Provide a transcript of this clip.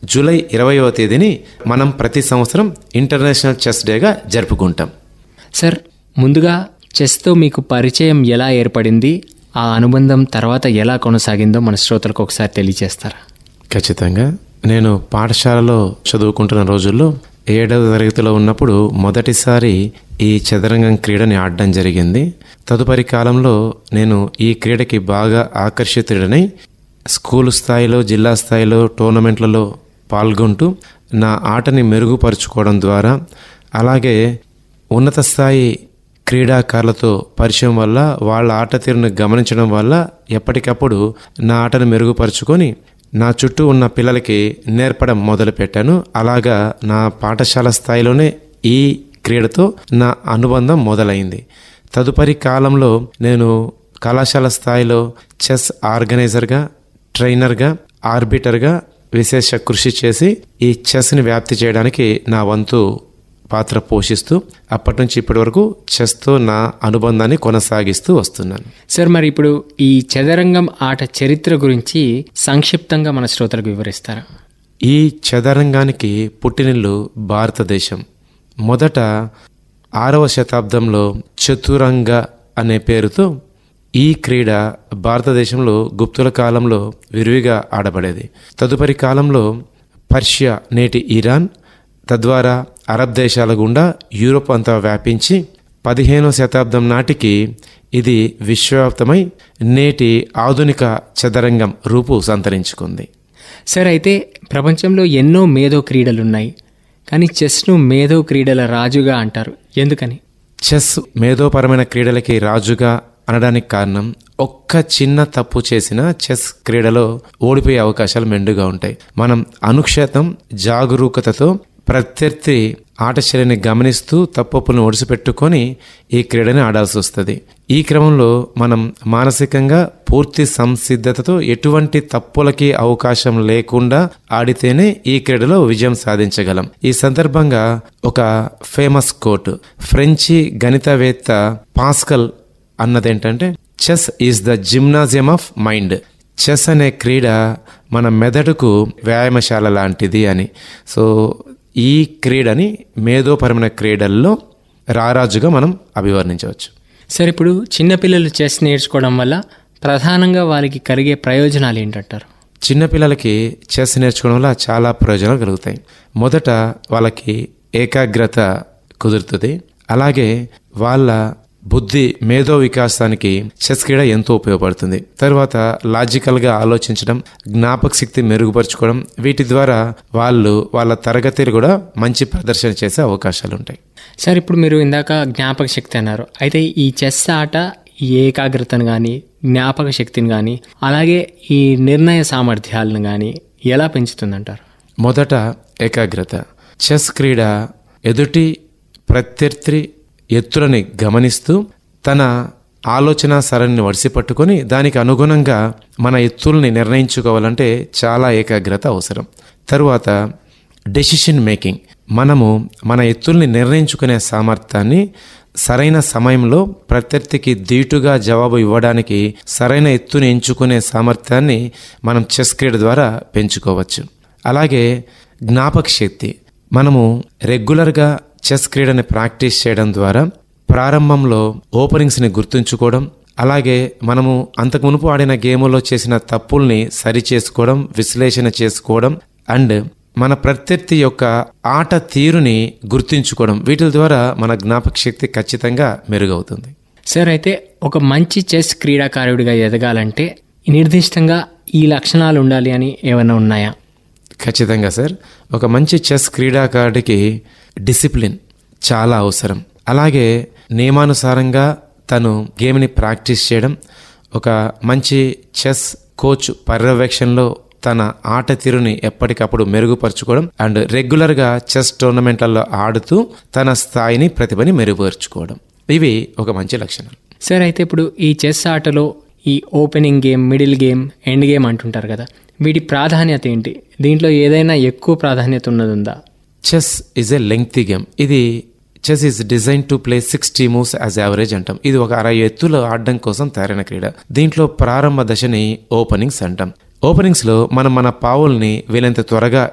July ఇరవయవ తేదీని మనం ప్రతి సంవత్సరం ఇంటర్నేషనల్ చెస్ డేగా జరుపుకుంటాం సార్ ముందుగా చెస్తో మీకు పరిచయం ఎలా ఏర్పడింది ఆ అనుబంధం తర్వాత ఎలా కొనసాగిందో మన శ్రోతలకు ఒకసారి తెలియజేస్తారా ఖచ్చితంగా నేను పాఠశాలలో చదువుకుంటున్న రోజుల్లో ఏడవ తరగతిలో ఉన్నప్పుడు మొదటిసారి ఈ చదరంగం క్రీడని ఆడడం జరిగింది తదుపరి కాలంలో నేను ఈ క్రీడకి బాగా ఆకర్షితుడనై స్కూల్ స్థాయిలో జిల్లా స్థాయిలో టోర్నమెంట్లలో పాల్గొంటూ నా ఆటని మెరుగుపరుచుకోవడం ద్వారా అలాగే ఉన్నత స్థాయి క్రీడాకారులతో పరిచయం వల్ల వాళ్ళ ఆట తీరును గమనించడం వల్ల ఎప్పటికప్పుడు నా ఆటను మెరుగుపరుచుకొని నా చుట్టూ ఉన్న పిల్లలకి నేర్పడం మొదలుపెట్టాను అలాగా నా పాఠశాల స్థాయిలోనే ఈ క్రీడతో నా అనుబంధం మొదలైంది తదుపరి కాలంలో నేను కళాశాల స్థాయిలో చెస్ ఆర్గనైజర్గా ట్రైనర్గా ఆర్బిటర్గా విశేష కృషి చేసి ఈ చెస్ని వ్యాప్తి చేయడానికి నా వంతు పాత్ర పోషిస్తూ అప్పటి నుంచి ఇప్పటి వరకు చెస్తో నా అనుబంధాన్ని కొనసాగిస్తూ వస్తున్నాను సార్ మరి ఇప్పుడు ఈ చదరంగం ఆట చరిత్ర గురించి సంక్షిప్తంగా మన శ్రోతలకు వివరిస్తారా ఈ చదరంగానికి పుట్టినిల్లు భారతదేశం మొదట ఆరవ శతాబ్దంలో చతురంగ అనే పేరుతో ఈ క్రీడ భారతదేశంలో గుప్తుల కాలంలో విరివిగా ఆడబడేది తదుపరి కాలంలో పర్షియా నేటి ఇరాన్ తద్వారా అరబ్ దేశాల గుండా యూరోప్ అంతా వ్యాపించి పదిహేనవ శతాబ్దం నాటికి ఇది విశ్వవ్యాప్తమై నేటి ఆధునిక చదరంగం రూపు సంతరించుకుంది సార్ అయితే ప్రపంచంలో ఎన్నో మేధో క్రీడలున్నాయి కానీ చెస్ను మేధో క్రీడల రాజుగా అంటారు ఎందుకని చెస్ మేధోపరమైన క్రీడలకి రాజుగా అనడానికి కారణం ఒక్క చిన్న తప్పు చేసిన చెస్ క్రీడలో ఓడిపోయే అవకాశాలు మెండుగా ఉంటాయి మనం అనుక్షేతం జాగరూకతతో ప్రత్యర్థి ఆటశైలిని గమనిస్తూ తప్పులను ఒడిసిపెట్టుకొని ఈ క్రీడని ఆడాల్సి వస్తుంది ఈ క్రమంలో మనం మానసికంగా పూర్తి సంసిద్ధతతో ఎటువంటి తప్పులకి అవకాశం లేకుండా ఆడితేనే ఈ క్రీడలో విజయం సాధించగలం ఈ సందర్భంగా ఒక ఫేమస్ కోట్ ఫ్రెంచి గణితవేత్త పాస్కల్ అన్నదేంటంటే chess is the gymnasium of mind chess అనే క్రీడ మన మెదడుకు వ్యాయామశాల లాంటిది అని సో ఈ క్రీడని మేధోపరమైన క్రీడల్లో రారాజుగా మనం అభివర్ణించవచ్చు సార్ ఇప్పుడు చిన్నపిల్లలు చెస్ నేర్చుకోవడం వల్ల ప్రధానంగా వారికి కలిగే ప్రయోజనాలు ఏంటంటారు చిన్నపిల్లలకి చెస్ నేర్చుకోవడం వల్ల చాలా ప్రయోజనాలు కలుగుతాయి మొదట వాళ్ళకి ఏకాగ్రత కుదురుతుంది అలాగే వాళ్ళ బుద్ధి మేధో వికాసానికి చెస్ క్రీడ ఎంతో ఉపయోగపడుతుంది తర్వాత లాజికల్గా ఆలోచించడం జ్ఞాపక శక్తి మెరుగుపరుచుకోవడం వీటి ద్వారా వాళ్ళు వాళ్ళ తరగతిలో కూడా మంచి ప్రదర్శన చేసే అవకాశాలు ఉంటాయి సార్ ఇప్పుడు మీరు ఇందాక జ్ఞాపక శక్తి అన్నారు అయితే ఈ చెస్ ఆట ఈ ఏకాగ్రతను కానీ జ్ఞాపక శక్తిని కానీ అలాగే ఈ నిర్ణయ సామర్థ్యాలను కానీ ఎలా పెంచుతుందంటారు మొదట ఏకాగ్రత చెస్ క్రీడ ఎదుటి ప్రత్యర్థి ఎత్తులని గమనిస్తూ తన ఆలోచన సరళిని వడిసి పట్టుకొని దానికి అనుగుణంగా మన ఎత్తుల్ని నిర్ణయించుకోవాలంటే చాలా ఏకాగ్రత అవసరం తరువాత డెసిషన్ మేకింగ్ మనము మన ఎత్తుల్ని నిర్ణయించుకునే సామర్థ్యాన్ని సరైన సమయంలో ప్రత్యర్థికి ధీటుగా జవాబు ఇవ్వడానికి సరైన ఎత్తుని ఎంచుకునే సామర్థ్యాన్ని మనం చెస్ క్రీడ ద్వారా పెంచుకోవచ్చు అలాగే జ్ఞాపక శక్తి మనము రెగ్యులర్గా చెస్ క్రీడని ప్రాక్టీస్ చేయడం ద్వారా ప్రారంభంలో ఓపెనింగ్స్ని గుర్తుంచుకోవడం అలాగే మనము అంతకు మునుపు ఆడిన గేములో చేసిన తప్పుల్ని సరి చేసుకోవడం విశ్లేషణ చేసుకోవడం అండ్ మన ప్రత్యర్థి యొక్క ఆట తీరుని గుర్తుంచుకోవడం వీటి ద్వారా మన జ్ఞాపక శక్తి ఖచ్చితంగా మెరుగవుతుంది సార్ అయితే ఒక మంచి చెస్ క్రీడాకారుడిగా ఎదగాలంటే నిర్దిష్టంగా ఈ లక్షణాలు ఉండాలి అని ఏమైనా ఉన్నాయా ఖచ్చితంగా సార్ ఒక మంచి చెస్ క్రీడాకారుడికి డిసిప్లిన్ చాలా అవసరం అలాగే నియమానుసారంగా తను గేమ్ని ప్రాక్టీస్ చేయడం ఒక మంచి చెస్ కోచ్ పర్యవేక్షణలో తన ఆట తీరుని ఎప్పటికప్పుడు మెరుగుపరుచుకోవడం అండ్ రెగ్యులర్గా చెస్ టోర్నమెంట్లలో ఆడుతూ తన స్థాయిని ప్రతిభని మెరుగుపరుచుకోవడం ఇవి ఒక మంచి లక్షణాలు సార్ అయితే ఇప్పుడు ఈ చెస్ ఆటలో ఈ opening game middle game end game అంటుంటారు కదా వీటి ప్రాధాన్యత ఏంటి దీంట్లో ఏదైనా ఎక్కువ ప్రాధాన్యత ఉన్నది ఉందా chess is a lengthy game ఇది chess is design to play sixty moves as average అంటాం ఇది ఒక అరవై ఎత్తులు ఆడడం కోసం తయారైన క్రీడ దీంట్లో ప్రారంభ దశని ఓపెనింగ్స్ అంటాం ఓపెనింగ్స్ లో మనం మన పావుల్ని వీలైనంత త్వరగా